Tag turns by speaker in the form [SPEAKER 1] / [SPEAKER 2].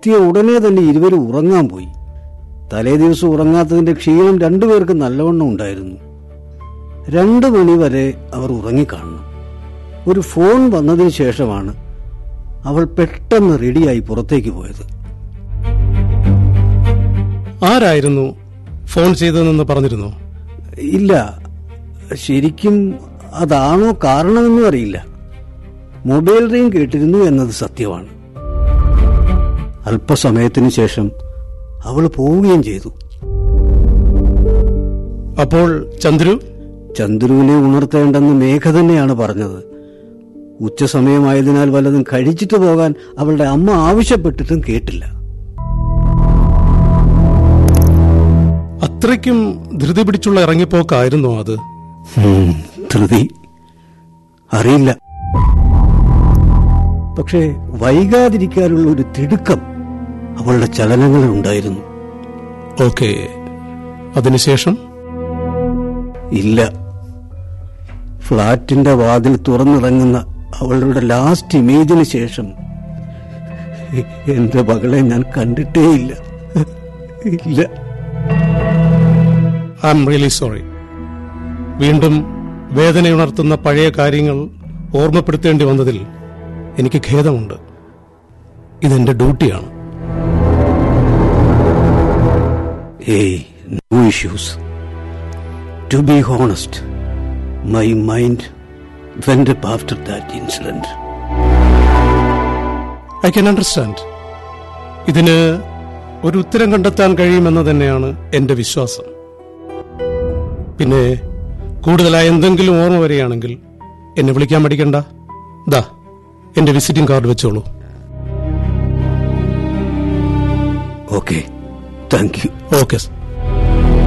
[SPEAKER 1] എത്തിയ ഉടനെ തന്നെ ഇരുവരും ഉറങ്ങാൻ പോയി തലേ ദിവസം ഉറങ്ങാത്തതിന്റെ ക്ഷീണം രണ്ടുപേർക്ക് നല്ലവണ്ണം ഉണ്ടായിരുന്നു രണ്ടു മണി വരെ അവർ ഉറങ്ങിക്കാണണം ഒരു ഫോൺ വന്നതിന് ശേഷമാണ് അവൾ പെട്ടെന്ന് റെഡിയായി പുറത്തേക്ക് പോയത്
[SPEAKER 2] ആരായിരുന്നു ഫോൺ ചെയ്തതെന്ന് പറഞ്ഞിരുന്നു
[SPEAKER 1] ഇല്ല ശരിക്കും അതാണോ കാരണമെന്നും അറിയില്ല മൊബൈൽ റിംഗ് കേട്ടിരുന്നു എന്നത് സത്യമാണ് അല്പസമയത്തിന് ശേഷം അവൾ പോവുകയും ചെയ്തു
[SPEAKER 2] അപ്പോൾ ചന്ദ്രു
[SPEAKER 1] ചന്ദ്രുവിനെ ഉണർത്തേണ്ടെന്ന് മേഘ തന്നെയാണ് പറഞ്ഞത് ഉച്ചസമയമായതിനാൽ വല്ലതും കഴിച്ചിട്ട് പോകാൻ അവളുടെ അമ്മ ആവശ്യപ്പെട്ടിട്ടും കേട്ടില്ല
[SPEAKER 2] അത്രയ്ക്കും ധൃതി പിടിച്ചുള്ള ഇറങ്ങിപ്പോക്കായിരുന്നോ അത്
[SPEAKER 1] ഉം, ധൃതി അറിയില്ല പക്ഷേ വൈകാതിരിക്കാനുള്ള ഒരു തിടുക്കം അവളുടെ ചലനങ്ങളിൽ ഉണ്ടായിരുന്നു
[SPEAKER 2] ഓക്കെ അതിനുശേഷം
[SPEAKER 1] ഇല്ല ഫ്ളാറ്റിന്റെ വാതിൽ തുറന്നിറങ്ങുന്ന അവളുടെ ലാസ്റ്റ് ഇമേജിന് ശേഷം എ- എന്റെ മകളെ ഞാൻ കണ്ടിട്ടേയില്ല ഇല്ല
[SPEAKER 2] ഐ എം റിയലി സോറി വീണ്ടും വേദനയുണർത്തുന്ന പഴയ കാര്യങ്ങൾ ഓർമ്മപ്പെടുത്തേണ്ടി വന്നതിൽ എനിക്ക് ഖേദമുണ്ട് ഇതെന്റെ ഡ്യൂട്ടിയാണ്
[SPEAKER 1] ഏയ് no issues to be honest my mind went up after that incident
[SPEAKER 2] I can understand ഇതിന് ഒരു ഉത്തരം കണ്ടെത്താൻ കഴിയുമെന്ന് തന്നെയാണ് എന്റെ വിശ്വാസം പിന്നെ കൂടുതലായി എന്തെങ്കിലും ഓർമ്മ വരികയാണെങ്കിൽ എന്നെ വിളിക്കാൻ മടിക്കണ്ട ദാ എന്റെ വിസിറ്റിംഗ് കാർഡ് വെച്ചോളൂ
[SPEAKER 1] okay thank you
[SPEAKER 2] okay sir